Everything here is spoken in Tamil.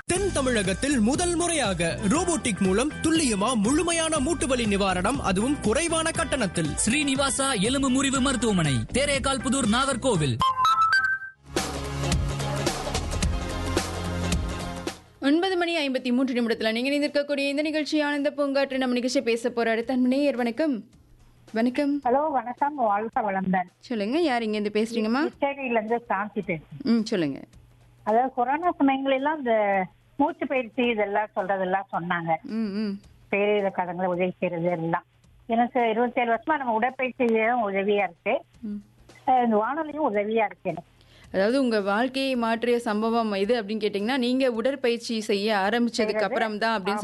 தென் தமிழகத்தில் முதல் முறையாக ரோபோட்டிக் மூலம் துல்லியமா முழுமையான மூட்டுவலி நிவாரணம் அதுவும் குறைவான கட்டணத்தில் ஸ்ரீனிவாசா எலும்பு முறிவு மருத்துவமனை தேரேகால் புதூர் நாகர்கோவில் ஒன்பது மணி ஐம்பத்தி மூன்று நிமிடத்தில் நீங்கள் இணைந்திருக்கக்கூடிய இந்த நிகழ்ச்சி ஆனந்த பூங்காற்று நம்ம நிகழ்ச்சி பேச போற அடுத்த நேயர் வணக்கம் வணக்கம் ஹலோ வணக்கம் வாழ்க வளர்ந்தன் சொல்லுங்க யார் இங்க இருந்து பேசுறீங்கம்மா கிருஷ்ணகிரியில இருந்து சாந்தி பேசுறேன் ம் சொல்லுங்க அதாவது கொரோனா சமயங்களெல்லாம் இந்த மூச்சு பயிற்சி இதெல்லாம் சொல்றதெல்லாம் சொன்னாங்க ம் ம் பேரிட கடங்களை உதவி செய்யறது எல்லாம் எனக்கு இருபத்தேழு வருஷமா நம்ம உடற்பயிற்சியும் உதவியா இருக்கு ம். அஹ் இந்த வானொலியும் உதவியா இருக்கு எனக்கு அதாவது உங்க வாழ்க்கையை மாற்றிய சம்பவம் இது அப்படின்னு கேட்டீங்கன்னா நீங்க உடற்பயிற்சி செய்ய ஆரம்பிச்சதுக்கு அப்புறம் தான் அப்படின்னு